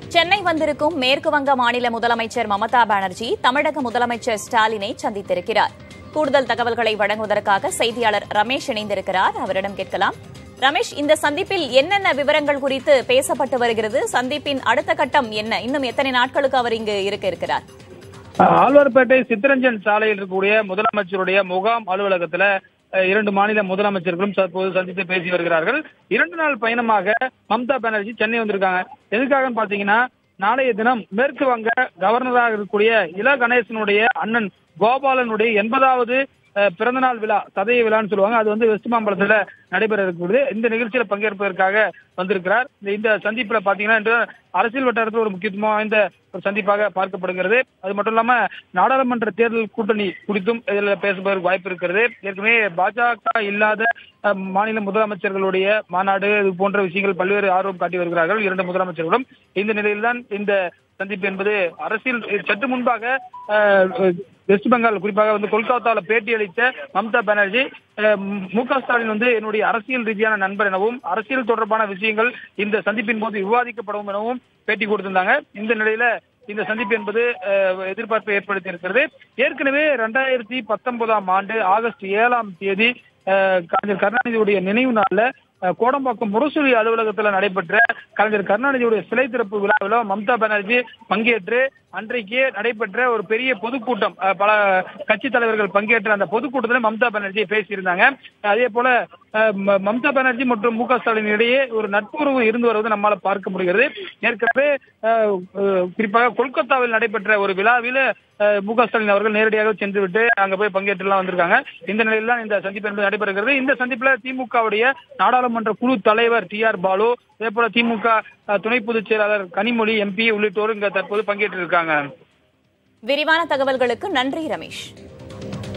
சென்னை வந்திருக்கும் மேற்கு வங்க மாநில முதலமைச்சர் மமதா பானர்ஜி தமிழக முதலமைச்சர் ஸ்டாலினை சந்தித்திருக்கிறார் கூடுதல் தகவல்களை வழங்குவதற்காக செய்தியாளர் ரமேஷ் இணைந்திருக்கிறார் அவரிடம் கேட்கலாம் ரமேஷ் இந்த சந்திப்பில் என்னென்ன விவரங்கள் குறித்து பேசப்பட்டு வருகிறது சந்திப்பின் அடுத்த கட்டம் என்ன இன்னும் எத்தனை நாட்களுக்கு அவர் இங்கு இருக்க இருக்கிறார் ஆழ்வார்பேட்டை சித்தரஞ்சன் சாலையில் இருக்கக்கூடிய முதலமைச்சருடைய முகாம் அலுவலகத்துல அஹ், இரண்டு மாநில முதலமைச்சர்களும் தற்போது சந்தித்து பேசி வருகிறார்கள் இரண்டு நாள் பயணமாக மம்தா பானர்ஜி சென்னை வந்திருக்காங்க எதுக்காகன்னு பாத்தீங்கன்னா நாளைய தினம் மேற்கு வங்க கவர்னராக இருக்கக்கூடிய இல கணேசனுடைய அண்ணன் கோபாலனுடைய எண்பதாவது அஹ், பிறந்தநாள் விழா சதய விழான்னு சொல்லுவாங்க அது வந்து வெஸ்ட் மாம்பலத்துல நடைபெற இருக்கிறது இந்த நிகழ்ச்சியில பங்கேற்பதற்காக வந்திருக்கிறார் இந்த- இந்த சந்திப்புல பாத்தீங்கன்னா இன்று அரசியல் வட்டாரத்தில் ஒரு முக்கியத்துவம் வாய்ந்த ஒரு சந்திப்பாக பார்க்கப்படுகிறது அது மட்டும் இல்லாம நாடாளுமன்ற தேர்தல் கூட்டணி குறித்தும் இதில் பேசுவதற்கு வாய்ப்பு இருக்கிறது ஏற்கனவே பாஜக இல்லாத அஹ், மாநில முதலமைச்சர்களுடைய மாநாடு இது போன்ற விஷயங்கள் பல்வேறு ஆர்வம் காட்டி வருகிறார்கள் இரண்டு முதலமைச்சர்களும் இந்த நிலையில்தான் இந்த சந்திப்பு என்பது அரசியல் சற்று முன்பாக அஹ், வெஸ்ட் பெங்கால் குறிப்பாக வந்து கொல்கத்தாவில் பேட்டி அளித்த மம்தா பானர்ஜி அஹ், மு க ஸ்டாலின் வந்து என்னுடைய அரசியல் ரீதியான நண்பர் எனவும் அரசியல் தொடர்பான விஷயங்கள் இந்த சந்திப்பின் போது விவாதிக்கப்படும் எனவும் பேட்டி கொடுத்திருந்தாங்க இந்த நிலையில இந்த சந்திப்பு என்பது அஹ், எதிர்பார்ப்பை ஏற்படுத்தி இருக்கிறது ஏற்கனவே ரெண்டாயிரத்தி பத்தொன்பதாம் ஆண்டு ஆகஸ்ட் ஏழாம் தேதி அஹ், கலைஞர் கருணாநிதியுடைய நினைவு நாள்ல அஹ், கோடம்பாக்கம் முரசொலி அலுவலகத்தில் நடைபெற்ற கலைஞர் கருணாநிதியுடைய சிலை திறப்பு விழாவில் மம்தா பானர்ஜி பங்கேற்று அன்றைக்கே நடைபெற்ற ஒரு பெரிய பொதுக்கூட்டம் அஹ், பல கட்சி தலைவர்கள் பங்கேற்ற அந்த பொதுக்கூட்டத்தில் மம்தா பானர்ஜி பேசியிருந்தாங்க அதே போல அஹ், ம- மம்தா பானர்ஜி மற்றும் மு க ஸ்டாலின் இடையே ஒரு நட்புறவு இருந்து வருவதை நம்மால பார்க்க முடிகிறது ஏற்கனவே அஹ், அஹ், குறிப்பாக கொல்கத்தாவில் நடைபெற்ற ஒரு விழாவில் அஹ், மு க ஸ்டாலின் அவர்கள் நேரடியாக சென்று விட்டு அங்க போய் பங்கேற்றுலாம் வந்திருக்காங்க இந்த நிலையில் தான் இந்த சந்திப்பு என்பது நடைபெறுகிறது இந்த சந்திப்புல திமுகவுடைய நாடாளுமன்ற குழு தலைவர் டி ஆர் பாலு அதே போல திமுக அஹ், துணை பொதுச் செயலாளர் கனிமொழி எம்பி உள்ளிட்டோர் இங்க தற்போது பங்கேற்று இருக்காங்க விரிவான தகவல்களுக்கு நன்றி ரமேஷ்